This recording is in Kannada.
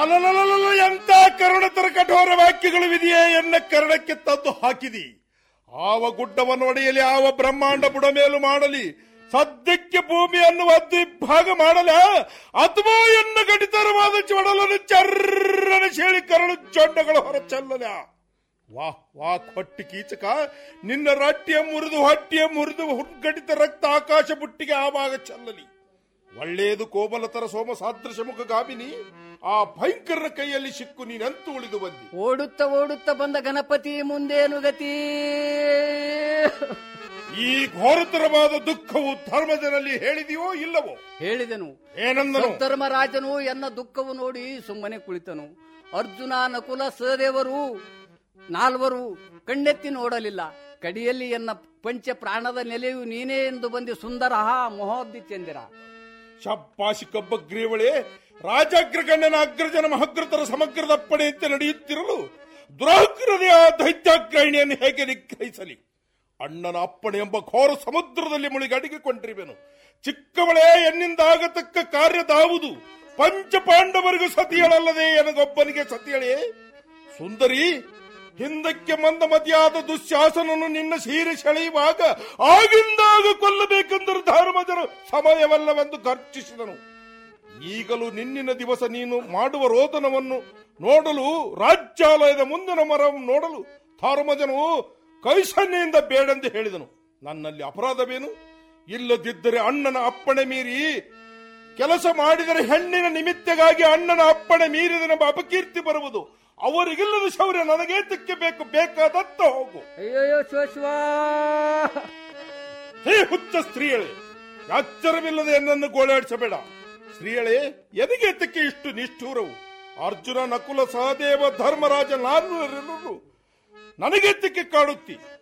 ಅಲಲಲಲ ಎಂತ ಕರುಣತರ ಕಠೋರ ವಾಕ್ಯಗಳು ವಿಧಿಯೇ ಎನ್ನ ಕರ್ಣಕ್ಕೆ ತಂದು ಹಾಕಿದಿ ಆವ ಗುಡ್ಡವನ್ನು ಒಡೆಯಲಿ ಆವ ಬ್ರಹ್ಮಾಂಡ ಬುಡಮೇಲು ಮಾಡಲಿ ಸದ್ಯಕ್ಕೆ ಭೂಮಿಯನ್ನು ಅದ್ದು ಭಾಗ ಮಾಡಲ ಅಥವಾ ಎನ್ನ ಗಡಿತರವಾದ ಚೊಡಲನ್ನು ಚರ್ರನ ಶೇಳಿ ಕರಳು ಚೊಂಡಗಳು ಹೊರ ಚೆಲ್ಲಲ ವಾ ವಾ ಹೊಟ್ಟಿ ಕೀಚಕ ನಿನ್ನ ರಟ್ಟಿಯ ಮುರಿದು ಹೊಟ್ಟಿಯ ಮುರಿದು ಹುಡ್ಗಡಿತ ರಕ್ತ ಆಕಾಶ ಬುಟ್ಟಿಗೆ ಆವಾಗ ಚೆಲ್ಲಲಿ ಒಳ್ಳೆಯದು ಕೋಮಲತರ ಸೋಮ ಸಾದೃಶ ಮುಖ ಗಾಮಿನಿ ಆ ಭಯಂಕರನ ಕೈಯಲ್ಲಿ ಸಿಕ್ಕು ನೀನಂತೂ ಉಳಿದು ಬಂದಿ ಓಡುತ್ತ ಓಡುತ್ತ ಬಂದ ಗಣಪತಿ ಮುಂದೇನು ಗತಿ ಈ ಘೋರತರವಾದ ದುಃಖವು ಧರ್ಮಜನಲ್ಲಿ ಹೇಳಿದೆಯೋ ಇಲ್ಲವೋ ಹೇಳಿದನು ಏನಂದನು ಧರ್ಮರಾಜನು ಎನ್ನ ದುಃಖವು ನೋಡಿ ಸುಮ್ಮನೆ ಕುಳಿತನು ಅರ್ಜುನ ನಕುಲ ಸಹದೇವರು ನಾಲ್ವರು ಕಣ್ಣೆತ್ತಿ ನೋಡಲಿಲ್ಲ ಕಡಿಯಲ್ಲಿ ಎನ್ನ ಪಂಚ ಪ್ರಾಣದ ನೆಲೆಯು ನೀನೇ ಎಂದು ಬಂದಿ ಸುಂದರ ಮೊಹಬ್ಬಿ ಚಂದಿರ ಶಬ್ಬಾಶಿ ಕಬ್ಬ ಗ್ರೀವಳೆ ರಾಜಾಗ್ರಗಣ್ಯನ ಅಗ್ರಜನ ಮಹಗ್ರತರ ಸಮಗ್ರದಪ್ಪಣೆಯಂತೆ ನಡೆಯುತ್ತಿರಲು ದುರಾಗ್ರದೇ ಆ ದೈತ್ಯಾಗ್ರಹಿಣಿಯನ್ನು ಹೇಗೆ ನಿಗ್ರಹಿಸಲಿ ಅಣ್ಣನ ಅಪ್ಪಣೆ ಎಂಬ ಘೋರ ಸಮುದ್ರದಲ್ಲಿ ಮುಳುಗಿ ಅಡಗಿಕೊಂಡಿರುವೆನು ಚಿಕ್ಕವಳೇ ಎನ್ನಿಂದ ಆಗತಕ್ಕ ಕಾರ್ಯದಾವುದು ಪಂಚ ಪಾಂಡವರಿಗೂ ಸತಿಯಳಲ್ಲದೆ ನನಗೊಬ್ಬನಿಗೆ ಸತಿಯಳೇ ಸುಂದರಿ ಹಿಂದಕ್ಕೆ ಮಂದ ಮತಿಯಾದ ದುಶ್ಯಾಸನನ್ನು ನಿನ್ನ ಸೀರೆ ಸೆಳೆಯುವಾಗ ಆಗಿಂದಾಗ ಕೊಲ್ಲಬೇಕೆಂದರೆ ಧರ್ಮಜರು ಸಮಯವಲ್ಲವೆಂದು ಗರ್ಜಿಸಿದನು ಈಗಲೂ ನಿನ್ನಿನ ದಿವಸ ನೀನು ಮಾಡುವ ರೋದನವನ್ನು ನೋಡಲು ರಾಜ್ಯಾಲಯದ ಮುಂದಿನ ಮರ ನೋಡಲು ಧರ್ಮಜನು ಕೈಸನ್ನೆಯಿಂದ ಬೇಡೆಂದು ಹೇಳಿದನು ನನ್ನಲ್ಲಿ ಅಪರಾಧವೇನು ಇಲ್ಲದಿದ್ದರೆ ಅಣ್ಣನ ಅಪ್ಪಣೆ ಮೀರಿ ಕೆಲಸ ಮಾಡಿದರೆ ಹೆಣ್ಣಿನ ನಿಮಿತ್ತಗಾಗಿ ಅಣ್ಣನ ಅಪ್ಪಣೆ ಮೀರಿದನೆಂಬ ಅಪಕೀರ್ತಿ ಬರುವುದು ಅವರಿಗಿಲ್ಲದ ಶೌರ್ಯ ನನಗೇತಕ್ಕೆ ಬೇಕು ಬೇಕಾದತ್ತ ಹೋಗು ಅಯ್ಯಯ್ಯೋ ಶಿವ ಹೇ ಹುಚ್ಚ ಸ್ತ್ರೀಯಳೆ ಎಚ್ಚರವಿಲ್ಲದೆ ನನ್ನನ್ನು ಗೋಳಾಡಿಸಬೇಡ ಸ್ತ್ರೀಯಳೆ ಎದಗೇತಕ್ಕೆ ಇಷ್ಟು ನಿಷ್ಠೂರವು ಅರ್ಜುನ ನಕುಲ ಸಹದೇವ ಧರ್ಮರಾಜ ನಾನು ನನಗೇತಕ್ಕೆ ಕಾಡುತ್ತಿ